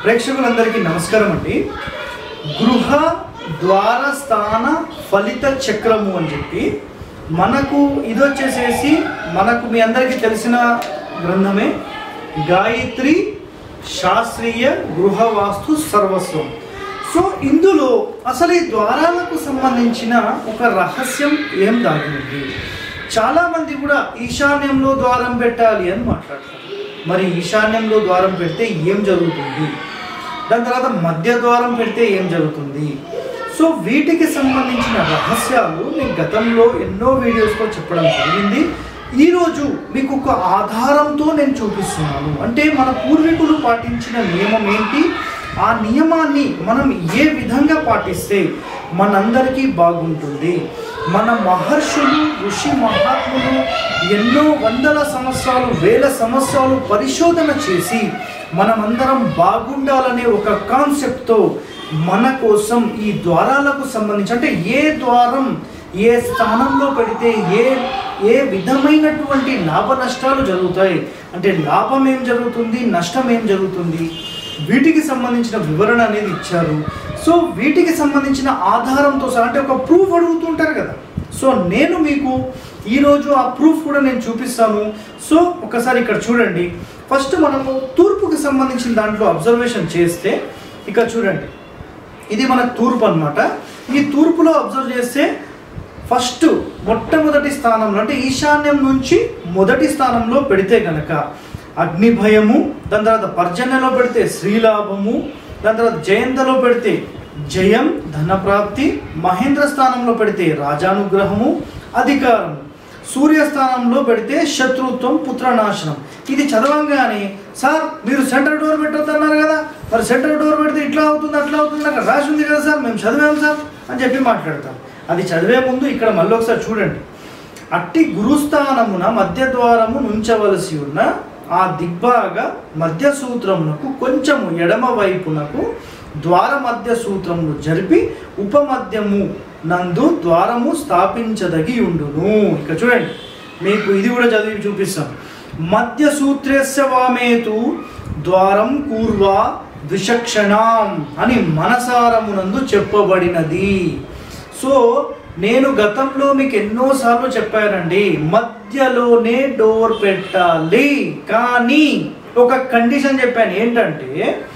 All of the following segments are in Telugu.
ప్రేక్షకులందరికీ నమస్కారం అండి గృహ ద్వార స్థాన ఫలిత చక్రము అని చెప్పి మనకు ఇది వచ్చేసేసి మనకు మీ అందరికీ తెలిసిన గ్రంథమే గాయత్రి శాస్త్రీయ గృహ వాస్తు సర్వస్వం సో ఇందులో అసలు ఈ ద్వారాలకు సంబంధించిన ఒక రహస్యం ఏం దాగి ఉంది చాలా మంది కూడా ఈశాన్యంలో ద్వారం పెట్టాలి అని మాట్లాడతారు మరి ఈశాన్యంలో ద్వారం పెడితే ఏం జరుగుతుంది దాని తర్వాత మధ్య ద్వారం పెడితే ఏం జరుగుతుంది సో వీటికి సంబంధించిన రహస్యాలు నేను గతంలో ఎన్నో వీడియోస్లో చెప్పడం జరిగింది ఈరోజు మీకు ఒక ఆధారంతో నేను చూపిస్తున్నాను అంటే మన పూర్వీకులు పాటించిన నియమం ఏంటి ఆ నియమాన్ని మనం ఏ విధంగా పాటిస్తే మనందరికీ బాగుంటుంది మన మహర్షులు ఋషి మహాత్ములు ఎన్నో వందల సంవత్సరాలు వేల సంవత్సరాలు పరిశోధన చేసి మనమందరం బాగుండాలనే ఒక కాన్సెప్ట్తో మన కోసం ఈ ద్వారాలకు సంబంధించి అంటే ఏ ద్వారం ఏ స్థానంలో పెడితే ఏ ఏ విధమైనటువంటి లాభ నష్టాలు జరుగుతాయి అంటే లాభం ఏం జరుగుతుంది నష్టం ఏం జరుగుతుంది వీటికి సంబంధించిన వివరణ అనేది ఇచ్చారు సో వీటికి సంబంధించిన ఆధారంతో సహా అంటే ఒక ప్రూఫ్ అడుగుతుంటారు కదా సో నేను మీకు ఈరోజు ఆ ప్రూఫ్ కూడా నేను చూపిస్తాను సో ఒకసారి ఇక్కడ చూడండి ఫస్ట్ మనము తూర్పుకి సంబంధించిన దాంట్లో అబ్జర్వేషన్ చేస్తే ఇక్కడ చూడండి ఇది మన తూర్పు అన్నమాట ఈ తూర్పులో అబ్జర్వ్ చేస్తే ఫస్ట్ మొట్టమొదటి స్థానంలో అంటే ఈశాన్యం నుంచి మొదటి స్థానంలో పెడితే గనక అగ్ని భయము దాని తర్వాత పర్జన్యలో పెడితే శ్రీలాభము దాని తర్వాత జయంతలో పెడితే జయం ధనప్రాప్తి మహేంద్ర స్థానంలో పెడితే రాజానుగ్రహము అధికారం సూర్యస్థానంలో పెడితే శత్రుత్వం పుత్రనాశనం ఇది చదవంగానే సార్ మీరు సెంటర్ డోర్ పెట్టొద్దు అన్నారు కదా మరి సెంటర్ డోర్ పెడితే ఇట్లా అవుతుంది అట్లా అవుతుంది అక్కడ రాసి ఉంది కదా సార్ మేము చదివాము సార్ అని చెప్పి మాట్లాడతాం అది చదివే ముందు ఇక్కడ మళ్ళీ ఒకసారి చూడండి అట్టి గురుస్థానమున మధ్య ద్వారము నుంచవలసి ఉన్న ఆ దిగ్భాగ మధ్య సూత్రమునకు కొంచెము ఎడమ వైపునకు ద్వార మధ్య సూత్రమును జరిపి ఉపమధ్యము నందు ద్వారము స్థాపించదగి ఉండును ఇక చూడండి మీకు ఇది కూడా చదివి చూపిస్తాను మధ్య సూత్రస్య వామేతు ద్వారం కూర్వా ద్విచక్షణాం అని మనసారమునందు చెప్పబడినది సో నేను గతంలో మీకు ఎన్నోసార్లు చెప్పానండి మధ్యలోనే డోర్ పెట్టాలి కానీ ఒక కండిషన్ చెప్పాను ఏంటంటే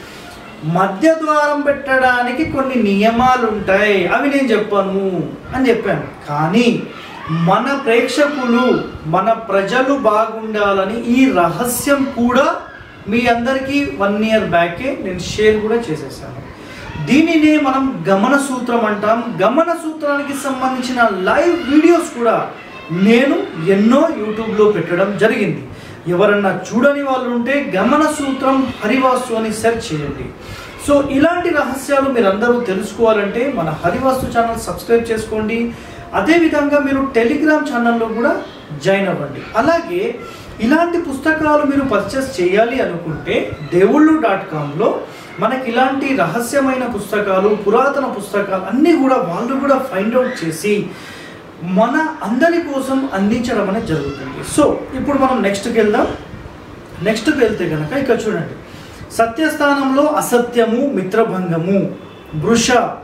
మధ్య ద్వారం పెట్టడానికి కొన్ని నియమాలు ఉంటాయి అవి నేను చెప్పను అని చెప్పాను కానీ మన ప్రేక్షకులు మన ప్రజలు బాగుండాలని ఈ రహస్యం కూడా మీ అందరికీ వన్ ఇయర్ బ్యాకే నేను షేర్ కూడా చేసేసాను దీనినే మనం గమన సూత్రం అంటాం గమన సూత్రానికి సంబంధించిన లైవ్ వీడియోస్ కూడా నేను ఎన్నో యూట్యూబ్లో పెట్టడం జరిగింది ఎవరన్నా చూడని వాళ్ళు ఉంటే గమన సూత్రం హరివాస్తు అని సెర్చ్ చేయండి సో ఇలాంటి రహస్యాలు మీరు అందరూ తెలుసుకోవాలంటే మన హరివాస్తు ఛానల్ సబ్స్క్రైబ్ చేసుకోండి అదేవిధంగా మీరు టెలిగ్రామ్ ఛానల్లో కూడా జాయిన్ అవ్వండి అలాగే ఇలాంటి పుస్తకాలు మీరు పర్చేస్ చేయాలి అనుకుంటే దేవుళ్ళు డాట్ కామ్లో మనకి ఇలాంటి రహస్యమైన పుస్తకాలు పురాతన పుస్తకాలు అన్నీ కూడా వాళ్ళు కూడా ఫైండ్ అవుట్ చేసి మన అందరి కోసం అందించడం అనేది జరుగుతుంది సో ఇప్పుడు మనం నెక్స్ట్కి వెళ్దాం నెక్స్ట్కి వెళ్తే కనుక ఇక్కడ చూడండి సత్యస్థానంలో అసత్యము మిత్రభంగము వృష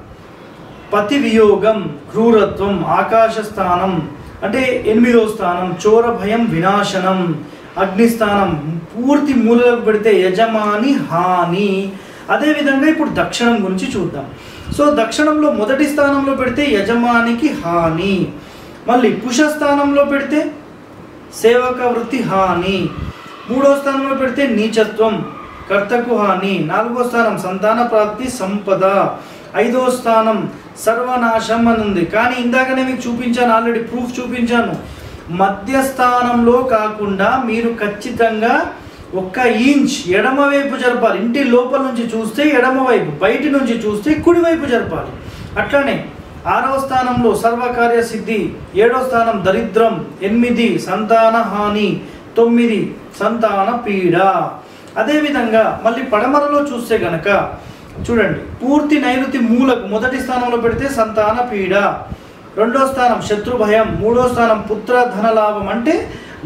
పతి వియోగం క్రూరత్వం ఆకాశ స్థానం అంటే ఎనిమిదో స్థానం చోర భయం వినాశనం అగ్నిస్థానం పూర్తి మూలలకు పెడితే యజమాని హాని అదేవిధంగా ఇప్పుడు దక్షిణం గురించి చూద్దాం సో దక్షిణంలో మొదటి స్థానంలో పెడితే యజమానికి హాని మళ్ళీ పుష స్థానంలో పెడితే సేవక వృత్తి హాని మూడో స్థానంలో పెడితే నీచత్వం కర్తకు హాని నాలుగో స్థానం సంతాన ప్రాప్తి సంపద ఐదో స్థానం సర్వనాశం అని ఉంది కానీ ఇందాకనే మీకు చూపించాను ఆల్రెడీ ప్రూఫ్ చూపించాను మధ్య స్థానంలో కాకుండా మీరు ఖచ్చితంగా ఒక్క ఇంచ్ ఎడమ వైపు జరపాలి ఇంటి లోపల నుంచి చూస్తే ఎడమ వైపు బయటి నుంచి చూస్తే కుడి వైపు జరపాలి అట్లానే ఆరవ స్థానంలో సర్వకార్య సిద్ధి ఏడో స్థానం దరిద్రం ఎనిమిది సంతాన హాని తొమ్మిది సంతాన పీడ అదేవిధంగా మళ్ళీ పడమరలో చూస్తే గనక చూడండి పూర్తి నైరుతి మూలకు మొదటి స్థానంలో పెడితే సంతాన పీడ రెండో స్థానం శత్రు భయం మూడో స్థానం పుత్ర ధన లాభం అంటే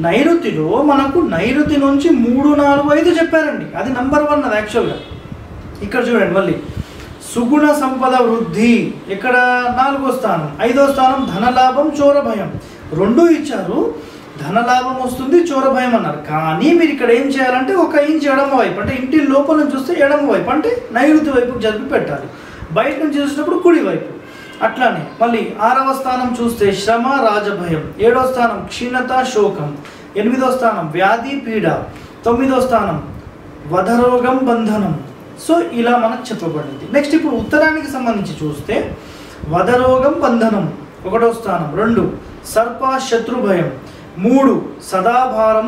నైరుతిలో మనకు నైరుతి నుంచి మూడు నాలుగు ఐదు చెప్పారండి అది నంబర్ వన్ అది యాక్చువల్గా ఇక్కడ చూడండి మళ్ళీ సుగుణ సంపద వృద్ధి ఇక్కడ నాలుగో స్థానం ఐదో స్థానం ధనలాభం చోర భయం రెండు ఇచ్చారు ధనలాభం వస్తుంది చోర భయం అన్నారు కానీ మీరు ఇక్కడ ఏం చేయాలంటే ఒక ఇంచ్ ఎడమ వైపు అంటే ఇంటి లోపల నుంచి చూస్తే ఎడమ వైపు అంటే నైరుతి వైపు జరిపి పెట్టాలి బయట నుంచి చూసినప్పుడు కుడి వైపు అట్లానే మళ్ళీ ఆరవ స్థానం చూస్తే శ్రమ రాజభయం ఏడో స్థానం క్షీణత శోకం ఎనిమిదో స్థానం వ్యాధి పీడ తొమ్మిదో స్థానం వధరోగం బంధనం సో ఇలా మనకు చెప్పబడింది నెక్స్ట్ ఇప్పుడు ఉత్తరానికి సంబంధించి చూస్తే వధరోగం బంధనం ఒకటో స్థానం రెండు సర్ప శత్రు భయం మూడు సదాభారం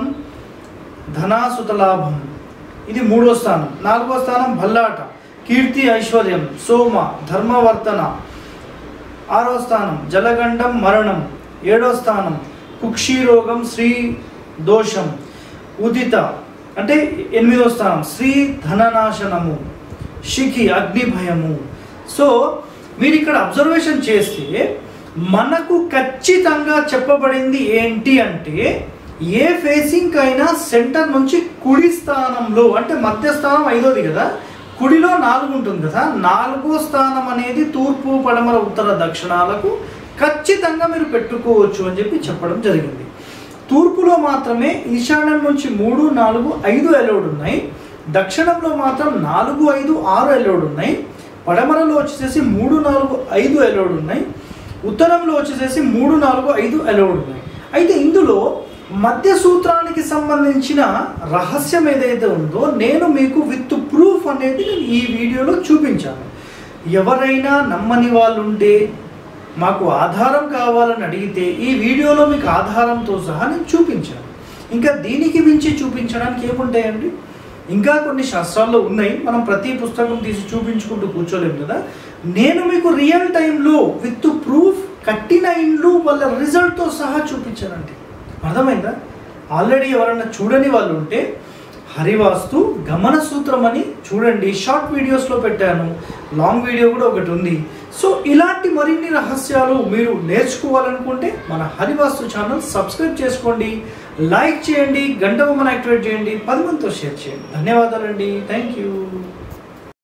ధనాసుత లాభం ఇది మూడో స్థానం నాలుగో స్థానం భల్లాట కీర్తి ఐశ్వర్యం సోమ ధర్మవర్తన ఆరో స్థానం జలగండం మరణం ఏడో స్థానం కుక్షిరోగం శ్రీ దోషం ఉదిత అంటే ఎనిమిదో స్థానం శ్రీ ధననాశనము శిఖి అగ్ని భయము సో మీరు ఇక్కడ అబ్జర్వేషన్ చేస్తే మనకు ఖచ్చితంగా చెప్పబడింది ఏంటి అంటే ఏ ఫేసింగ్ అయినా సెంటర్ నుంచి కుడి స్థానంలో అంటే మధ్య స్థానం ఐదోది కదా కుడిలో నాలుగు ఉంటుంది కదా నాలుగో స్థానం అనేది తూర్పు పడమర ఉత్తర దక్షిణాలకు ఖచ్చితంగా మీరు పెట్టుకోవచ్చు అని చెప్పి చెప్పడం జరిగింది తూర్పులో మాత్రమే ఈశాన్యం నుంచి మూడు నాలుగు ఐదు ఎలోడ్ ఉన్నాయి దక్షిణంలో మాత్రం నాలుగు ఐదు ఆరు ఎలోడ్ ఉన్నాయి పడమరలో వచ్చేసేసి మూడు నాలుగు ఐదు ఎలోడ్ ఉన్నాయి ఉత్తరంలో వచ్చేసేసి మూడు నాలుగు ఐదు ఎలోడ్ ఉన్నాయి అయితే ఇందులో మధ్య సూత్రానికి సంబంధించిన రహస్యం ఏదైతే ఉందో నేను మీకు విత్ ప్రూఫ్ అనేది నేను ఈ వీడియోలో చూపించాను ఎవరైనా నమ్మని వాళ్ళు ఉంటే మాకు ఆధారం కావాలని అడిగితే ఈ వీడియోలో మీకు ఆధారంతో సహా నేను చూపించాను ఇంకా దీనికి మించి చూపించడానికి ఏముంటాయండి ఇంకా కొన్ని శాస్త్రాల్లో ఉన్నాయి మనం ప్రతి పుస్తకం తీసి చూపించుకుంటూ కూర్చోలేము కదా నేను మీకు రియల్ టైంలో విత్ ప్రూఫ్ కట్టిన ఇండ్లు వాళ్ళ రిజల్ట్తో సహా చూపించానండి అర్థమైందా ఆల్రెడీ ఎవరన్నా చూడని వాళ్ళు ఉంటే హరివాస్తు గమన సూత్రం అని చూడండి షార్ట్ వీడియోస్లో పెట్టాను లాంగ్ వీడియో కూడా ఒకటి ఉంది సో ఇలాంటి మరిన్ని రహస్యాలు మీరు నేర్చుకోవాలనుకుంటే మన హరివాస్తు ఛానల్ సబ్స్క్రైబ్ చేసుకోండి లైక్ చేయండి గంట బొమ్మను యాక్టివేట్ చేయండి పది మందితో షేర్ చేయండి ధన్యవాదాలండి థ్యాంక్ యూ